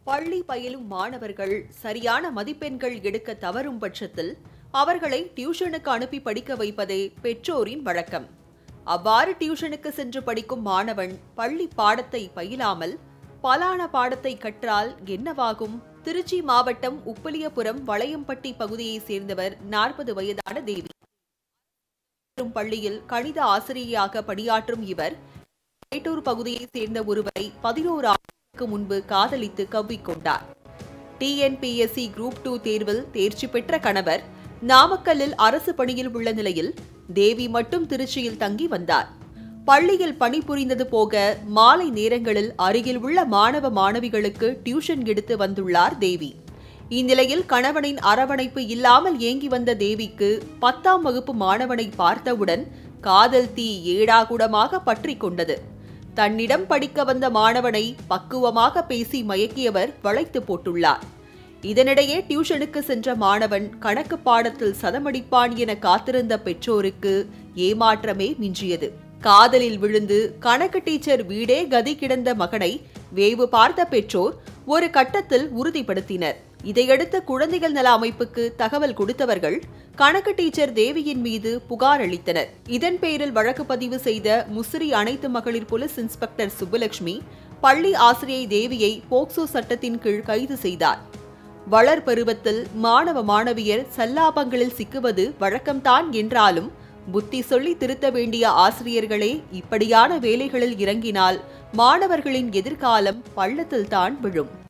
பள்ளி பயிலும் மாணவர்கள் சரியான மதிப்பெண்கள் எடுக்க தவறும் பட்சத்தில் அவர்களை டியூஷனுக்கு அனுப்பி படிக்க வைப்பதே பெற்றோரின் வழக்கம் அவ்வாறு டியூஷனுக்கு சென்று படிக்கும் மாணவன் பள்ளி பாடத்தை பயிலாமல் பலான பாடத்தை கற்றால் என்னவாகும் திருச்சி மாவட்டம் உப்பலியபுரம் வளையம்பட்டி பகுதியைச் சேர்ந்தவர் நாற்பது வயதான தேவி வரும் பள்ளியில் கணித ஆசிரியையாக பணியாற்றும் இவர் மேட்டூர் பகுதியைச் சேர்ந்த ஒருவரை பதினோரு ஆண்டுகளுக்கு முன்பு காதலித்து கவ்விக்கொண்டார் டிஎன்பிஎஸ்சி குரூப் டூ தேர்வில் தேர்ச்சி பெற்ற கணவர் நாமக்கல்லில் அரசு பணியில் உள்ள நிலையில் தேவி மட்டும் திருச்சியில் தங்கி வந்தார் பள்ளியில் பணிபுரிந்தது போக மாலை நேரங்களில் அருகில் உள்ள மாணவ மாணவிகளுக்கு டியூஷன் எடுத்து வந்துள்ளார் தேவி இந்நிலையில் கணவனின் அரவணைப்பு இல்லாமல் ஏங்கி வந்த தேவிக்கு பத்தாம் வகுப்பு மாணவனை பார்த்தவுடன் காதல் தீ ஏடாகுடமாக பற்றிக் கொண்டது தன்னிடம் படிக்க வந்த மாணவனை பக்குவமாக பேசி மயக்கியவர் வளைத்து போட்டுள்ளார் இதனிடையே டியூஷனுக்கு சென்ற மாணவன் கணக்கு பாடத்தில் சதமடிப்பான் என காத்திருந்த பெற்றோருக்கு ஏமாற்றமே மிஞ்சியது காதலில் விழுந்து கணக்கு டீச்சர் வீடே கதி கிடந்த மகனை வேவு பார்த்த பெற்றோர் ஒரு கட்டத்தில் உறுதிப்படுத்தினர் இதையடுத்து குழந்தைகள் நல அமைப்புக்கு தகவல் கொடுத்தவர்கள் கணக்கு டீச்சர் தேவியின் மீது புகார் அளித்தனர் இதன் பேரில் வழக்கு பதிவு செய்த முசிறி அனைத்து மகளிர் போலீஸ் இன்ஸ்பெக்டர் சுப்புலட்சுமி பள்ளி ஆசிரியை தேவியை போக்சோ சட்டத்தின் கீழ் கைது செய்தார் வளர் பருவத்தில் மாணவ மாணவியர் சல்லாபங்களில் சிக்குவது வழக்கம்தான் என்றாலும் புத்தி சொல்லி திருத்த வேண்டிய ஆசிரியர்களே இப்படியான வேலைகளில் இறங்கினால் மாணவர்களின் எதிர்காலம் பள்ளத்தில்தான் விழும்